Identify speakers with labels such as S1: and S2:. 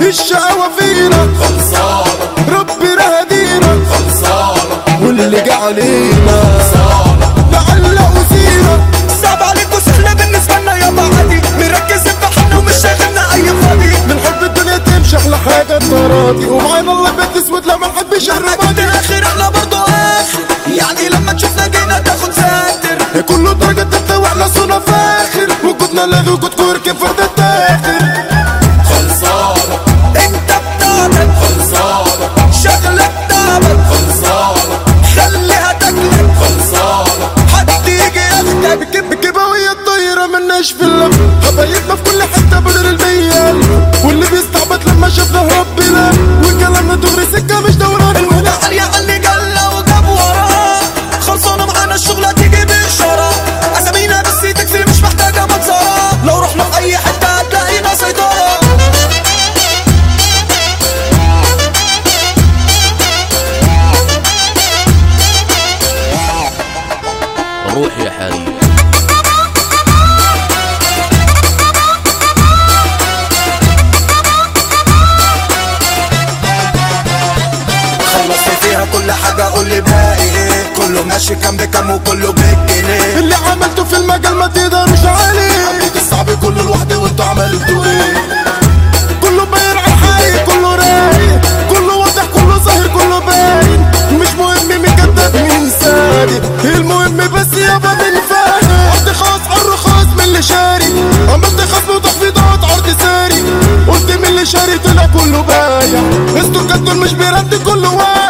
S1: الشقاوة فينا
S2: خلصانة
S1: ربنا هدينا
S2: خلصانة
S1: واللي جه علينا لعل أسينا
S3: صعب عليكوا سهلة بالنسبة لنا يابا عادي مركزين في حالنا ومش شاغلنا أي فاضي
S1: من حب الدنيا تمشي أحلى حاجة التراضي ومعانا الله بتسود لا ما نحبش
S3: مهما كنت
S1: الرمادي
S3: آخر احنا برضو آخر يعني لما تشوفنا جينا تاخد ساتر
S1: كله درجة تالتة واحنا صونا فاخر وجودنا الذي وجودكوا ركب فرد التاخر
S2: خلصانة
S3: انت بتعبد
S2: خلصانة
S3: شغلك تعبد
S2: خلصانة
S3: خليها تاكلك
S2: خلصانة
S3: حد يجي ياخدك
S1: بكب بكباوية الطايرة ملناش في اللف حبايبنا في كل حتة بدل المية واللي بيستعبط لما شافنا ربنا وكلامنا دغري سكة مش دوران
S3: الهدى عالية على اللي جلى وجاب وراه خلصانة معانا الشغلة تيجي بإشارة أسامينا بس تكفي مش محتاجة منظرة لو رحنا في أي حتة هتلاقينا سيطرة
S4: روح يا حريم
S3: خلصت فيها كل حاجة قول لي باقي ايه كله ماشي كام بكام وكله بالجنيه
S1: اللي عملته في المجال ما تقدرش عليه
S2: حبيت الصعب كله لوحدي وانتوا عملتوا ايه
S1: كله باين على الحقيقة كله رايق كله واضح كله ظاهر كله باين مش مهم مين كذاب مين صادق المهم بس يابا مين فاهم عرض خاص عرض خاص من اللي شاري عملت خصم وتخفيضات عرض ساري قلت من اللي شاري طلع كله بايع استوكات دول مش بيرد كله واقع